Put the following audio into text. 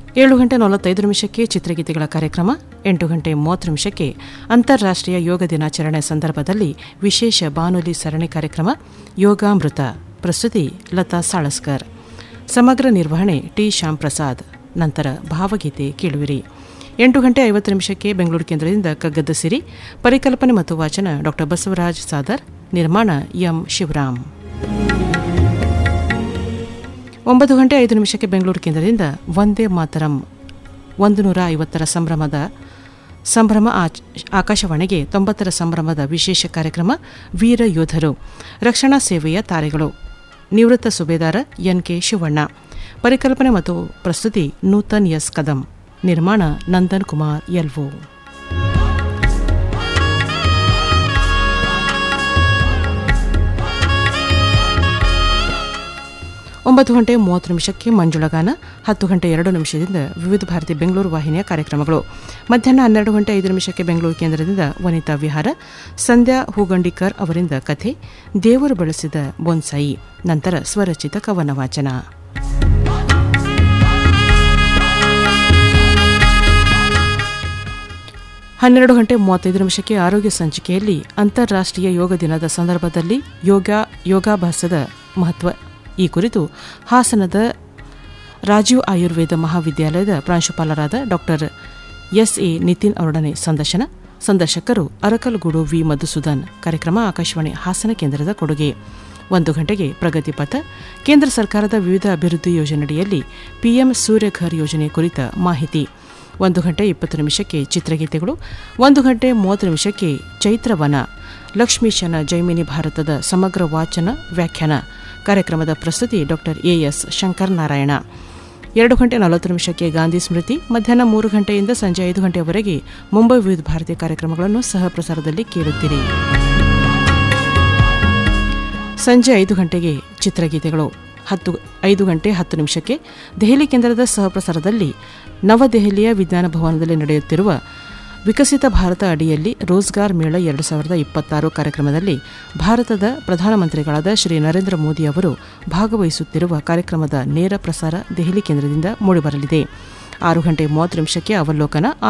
ಏಳು ಗಂಟೆ ನಲವತ್ತೈದು ನಿಮಿಷಕ್ಕೆ ಚಿತ್ರಗೀತೆಗಳ ಕಾರ್ಯಕ್ರಮ ಎಂಟು ಗಂಟೆ ಮೂವತ್ತು ನಿಮಿಷಕ್ಕೆ ಅಂತಾರಾಷ್ಟ್ರೀಯ ಯೋಗ ದಿನಾಚರಣೆ ಸಂದರ್ಭದಲ್ಲಿ ವಿಶೇಷ ಬಾನುಲಿ ಸರಣಿ ಕಾರ್ಯಕ್ರಮ ಯೋಗಾಮೃತ ಪ್ರಸ್ತುತಿ ಲತಾ ಸಾಳಸ್ಕರ್ ಸಮಗ್ರ ನಿರ್ವಹಣೆ ಟಿ ಶ್ಯಾಮ್ ಪ್ರಸಾದ್ ನಂತರ ಭಾವಗೀತೆ ಕೇಳುವಿರಿ ಎಂಟು ಗಂಟೆ ಐವತ್ತು ನಿಮಿಷಕ್ಕೆ ಬೆಂಗಳೂರು ಕೇಂದ್ರದಿಂದ ಕಗ್ಗದ ಸಿರಿ ಪರಿಕಲ್ಪನೆ ಮತ್ತು ವಾಚನ ಡಾ ಬಸವರಾಜ್ ಸಾದರ್ ನಿರ್ಮಾಣ ಎಂ ಶಿವರಾಮ್ ಒಂಬತ್ತು ಗಂಟೆ ಐದು ನಿಮಿಷಕ್ಕೆ ಬೆಂಗಳೂರು ಕೇಂದ್ರದಿಂದ ವಂದೇ ಮಾತರಂ ಒಂದು ನೂರ ಐವತ್ತರ ಸಂಭ್ರಮದ ಸಂಭ್ರಮ ಆಚ್- ಆಕಾಶವಾಣಿಗೆ ತೊಂಬತ್ತರ ಸಂಭ್ರಮದ ವಿಶೇಷ ಕಾರ್ಯಕ್ರಮ ವೀರ ಯೋಧರು ರಕ್ಷಣಾ ಸೇವೆಯ ತಾರೆಗಳು ನಿವೃತ್ತ ಸುಬೇದಾರ ಎನ್ ಕೆ ಶಿವಣ್ಣ ಪರಿಕಲ್ಪನೆ ಮತ್ತು ಪ್ರಸ್ತುತಿ ನೂತನ್ ಎಸ್ ಕದಂ ನಿರ್ಮಾಣ ನಂದನ್ ಕುಮಾರ್ ಎಲ್ವೋ ಒಂಬತ್ತು ಗಂಟೆ ಮೂವತ್ತು ನಿಮಿಷಕ್ಕೆ ಮಂಜುಳಗಾನ ಹತ್ತು ಗಂಟೆ ಎರಡು ನಿಮಿಷದಿಂದ ವಿವಿಧ ಭಾರತಿ ಬೆಂಗಳೂರು ವಾಹಿನಿಯ ಕಾರ್ಯಕ್ರಮಗಳು ಮಧ್ಯಾಹ್ನ ಹನ್ನೆರಡು ಗಂಟೆ ಐದು ನಿಮಿಷಕ್ಕೆ ಬೆಂಗಳೂರು ಕೇಂದ್ರದಿಂದ ವನಿತಾ ವಿಹಾರ ಸಂಧ್ಯಾ ಹೂಗಂಡಿಕರ್ ಅವರಿಂದ ಕಥೆ ದೇವರು ಬಳಸಿದ ಬೊನ್ಸಾಯಿ ನಂತರ ಸ್ವರಚಿತ ಕವನ ವಾಚನ ಹನ್ನೆರಡು ಗಂಟೆ ಮೂವತ್ತೈದು ನಿಮಿಷಕ್ಕೆ ಆರೋಗ್ಯ ಸಂಚಿಕೆಯಲ್ಲಿ ಅಂತಾರಾಷ್ಟ್ರೀಯ ಯೋಗ ದಿನದ ಸಂದರ್ಭದಲ್ಲಿ ಯೋಗ ಯೋಗಾಭ್ಯಾಸದ ಮಹತ್ವ ಈ ಕುರಿತು ಹಾಸನದ ರಾಜೀವ್ ಆಯುರ್ವೇದ ಮಹಾವಿದ್ಯಾಲಯದ ಪ್ರಾಂಶುಪಾಲರಾದ ಡಾಕ್ಟರ್ ಎಸ್ ಎ ನಿತಿನ್ ಅವರೊಡನೆ ಸಂದರ್ಶನ ಸಂದರ್ಶಕರು ಅರಕಲಗೂಡು ವಿ ಮಧುಸೂದನ್ ಕಾರ್ಯಕ್ರಮ ಆಕಾಶವಾಣಿ ಹಾಸನ ಕೇಂದ್ರದ ಕೊಡುಗೆ ಒಂದು ಗಂಟೆಗೆ ಪ್ರಗತಿ ಪಥ ಕೇಂದ್ರ ಸರ್ಕಾರದ ವಿವಿಧ ಅಭಿವೃದ್ಧಿ ಯೋಜನೆಯಡಿಯಲ್ಲಿ ಪಿಎಂ ಸೂರ್ಯಘರ್ ಯೋಜನೆ ಕುರಿತ ಮಾಹಿತಿ ಒಂದು ಗಂಟೆ ಇಪ್ಪತ್ತು ನಿಮಿಷಕ್ಕೆ ಚಿತ್ರಗೀತೆಗಳು ಒಂದು ಗಂಟೆ ಮೂವತ್ತು ನಿಮಿಷಕ್ಕೆ ಚೈತ್ರವನ ಲಕ್ಷ್ಮೀಶನ ಜೈಮಿನಿ ಭಾರತದ ಸಮಗ್ರ ವಾಚನ ವ್ಯಾಖ್ಯಾನ ಕಾರ್ಯಕ್ರಮದ ಪ್ರಸ್ತುತಿ ಡಾಕ್ಟರ್ ಎಎಸ್ ಶಂಕರ್ ನಾರಾಯಣ ಎರಡು ಗಂಟೆ ನಲವತ್ತು ನಿಮಿಷಕ್ಕೆ ಗಾಂಧಿ ಸ್ಮೃತಿ ಮಧ್ಯಾಹ್ನ ಮೂರು ಗಂಟೆಯಿಂದ ಸಂಜೆ ಐದು ಗಂಟೆಯವರೆಗೆ ಮುಂಬೈ ವಿವಿಧ ಭಾರತೀಯ ಕಾರ್ಯಕ್ರಮಗಳನ್ನು ಸಹ ಪ್ರಸಾರದಲ್ಲಿ ಕೇಳುತ್ತೀರಿ ಸಂಜೆ ಐದು ಗಂಟೆಗೆ ಚಿತ್ರಗೀತೆಗಳು ಹತ್ತು ಐದು ಗಂಟೆ ಹತ್ತು ನಿಮಿಷಕ್ಕೆ ದೆಹಲಿ ಕೇಂದ್ರದ ಸಹಪ್ರಸಾರದಲ್ಲಿ ನವದೆಹಲಿಯ ವಿಜ್ಞಾನ ಭವನದಲ್ಲಿ ನಡೆಯುತ್ತಿರುವ ವಿಕಸಿತ ಭಾರತ ಅಡಿಯಲ್ಲಿ ರೋಜ್ಗಾರ್ ಮೇಳ ಎರಡು ಸಾವಿರದ ಇಪ್ಪತ್ತಾರು ಕಾರ್ಯಕ್ರಮದಲ್ಲಿ ಭಾರತದ ಪ್ರಧಾನಮಂತ್ರಿಗಳಾದ ಶ್ರೀ ನರೇಂದ್ರ ಮೋದಿ ಅವರು ಭಾಗವಹಿಸುತ್ತಿರುವ ಕಾರ್ಯಕ್ರಮದ ನೇರ ಪ್ರಸಾರ ದೆಹಲಿ ಕೇಂದ್ರದಿಂದ ಮೂಡಿಬರಲಿದೆ ಆರು ಗಂಟೆ ಮೂವತ್ತು ನಿಮಿಷಕ್ಕೆ ಅವಲೋಕನ